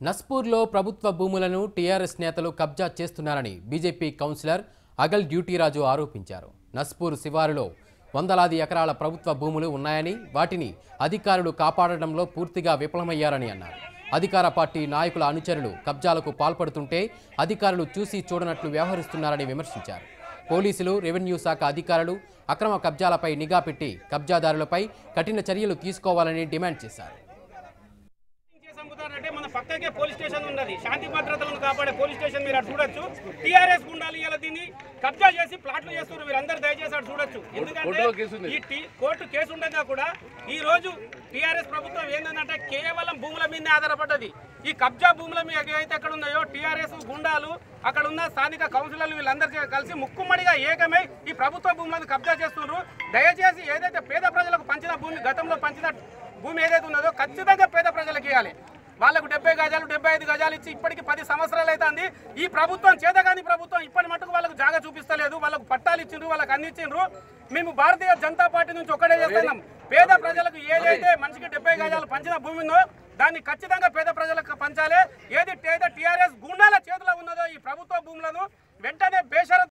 నస్పూర్లో ప్రభుత్వ భూములను టీఆర్ఎస్ నేతలు కబ్జా చేస్తున్నారని బీజేపీ కౌన్సిలర్ అగల్ డ్యూటీరాజు ఆరోపించారు నస్పూర్ శివారులో వందలాది ఎకరాల ప్రభుత్వ భూములు ఉన్నాయని వాటిని అధికారులు కాపాడడంలో పూర్తిగా విఫలమయ్యారని అన్నారు అధికార పార్టీ నాయకుల అనుచరులు కబ్జాలకు పాల్పడుతుంటే అధికారులు చూసి చూడనట్లు వ్యవహరిస్తున్నారని విమర్శించారు పోలీసులు రెవెన్యూ శాఖ అధికారులు అక్రమ కబ్జాలపై నిఘా పెట్టి కబ్జాదారులపై కఠిన చర్యలు తీసుకోవాలని డిమాండ్ చేశారు చేసి అమ్ముతారంటే మన పక్కకే పోలీస్ స్టేషన్ ఉన్నది శాంతి భద్రతలను కాపాడే పోలీస్ స్టేషన్ మీరు అటు చూడొచ్చు టీఆర్ఎస్ గుండాలు ఇలా దీన్ని కబ్జా చేసి ప్లాట్లు చేస్తున్నారు మీరు అందరు దయచేసి అటు చూడొచ్చు ఎందుకంటే ఈ టీ- కోర్టు కేసు ఉండగా కూడా ఈ రోజు టీఆర్ఎస్ ప్రభుత్వం ఏంటంటే కేవలం భూముల మీదనే ఆధారపడ్డది ఈ కబ్జా భూముల మీద ఏవైతే అక్కడ ఉన్నాయో టీఆర్ఎస్ గుండాలు అక్కడ ఉన్న స్థానిక కౌన్సిలర్లు వీళ్ళందరూ కలిసి ముక్కుమ్మడిగా ఏకమై ఈ ప్రభుత్వ భూములను కబ్జా చేస్తున్నారు దయచేసి ఏదైతే పేద ప్రజలకు పంచిన భూమి గతంలో పంచిన భూమి ఏదైతే ఉన్నదో ఖచ్చితంగా పేద ప్రజలకు ఇవ్వాలి వాళ్ళకు డెబ్బై గజాలు డెబ్బై ఐదు గజాలు ఇచ్చి ఇప్పటికి పది సంవత్సరాలు అవుతుంది ఈ ప్రభుత్వం చేతగాని ప్రభుత్వం ఇప్పటి మటుకు వాళ్ళకు జాగా చూపిస్తలేదు వాళ్ళకు పట్టాలు ఇచ్చిండ్రు వాళ్ళకి అన్ని ఇచ్చిండ్రు మేము భారతీయ జనతా పార్టీ నుంచి ఒకటే చేస్తున్నాం పేద ప్రజలకు ఏదైతే మనిషికి డెబ్బై గజాలు పంచిన భూమి ఉందో దాన్ని ఖచ్చితంగా పేద ప్రజలకు పంచాలి ఏది ఏదో టీఆర్ఎస్ గుండాల చేతిలో ఉన్నదో ఈ ప్రభుత్వ భూములను వెంటనే బేషరత్